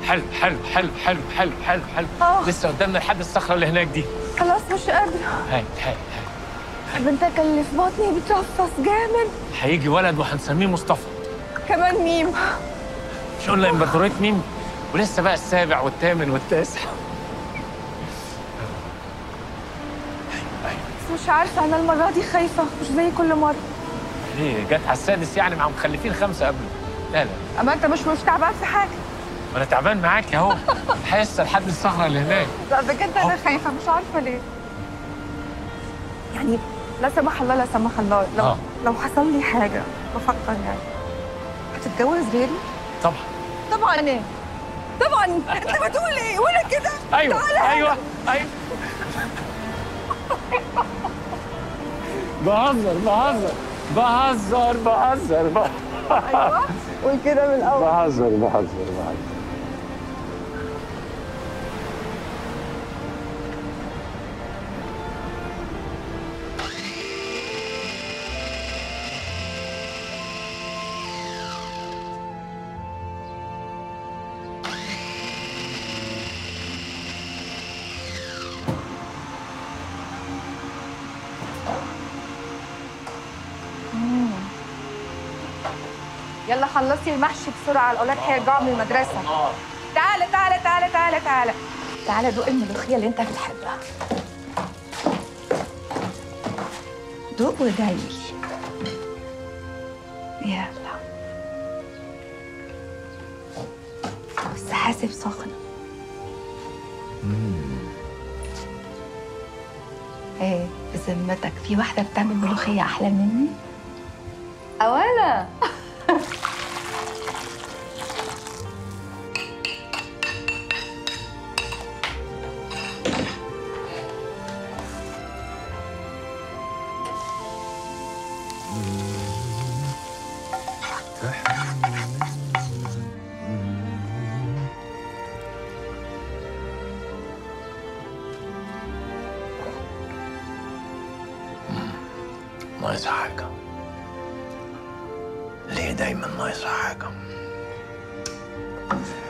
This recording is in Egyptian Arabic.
حلو حلو حلو حلو حلو حلو حلو آه. لسه قدامنا لحد الصخره اللي هناك دي خلاص مش قادرة هاي هاي هاي بنتك اللي في بطني بترفص جامد هيجي ولد وهنسميه مصطفى كمان ميم مش قلنا امبراطوريه مين ولسه بقى السابع والثامن والتاسع بس مش عارفة أنا المرة دي خايفة مش زي كل مرة ليه جت على السادس يعني مع مخلفين خمسه قبله لا لا أما أنت مش مش تعبان في حاجة ما انا تعبان معاك اهو حاسه لحد الصخره اللي هناك لا بجد أنا خايفة مش عارفة ليه يعني لا سمح الله لا سمح الله لو آه. لو حصل لي حاجة بفكر يعني هتتجوز غيري؟ طبعا طبعا ايه؟ طبعا انت بتقول ايه؟ وانا كده ايوه تعالى هنا. ايوه ايوه بهزر بهزر بهزر بهزر بهزر ايوه قول كده من الاول بهزر بهزر بهزر يلا خلصي المحشي بسرعه الاولاد هيرجعوا من المدرسه تعالى تعالى تعالى تعالى تعالى تعالى دوق الملوخيه اللي انت بتحبها دوق وادعي يلا بس حاسب سخنه ايه بذمتك في واحده بتعمل ملوخيه احلى مني اولا ناقص حاجة ليه دايما ناقص حاجة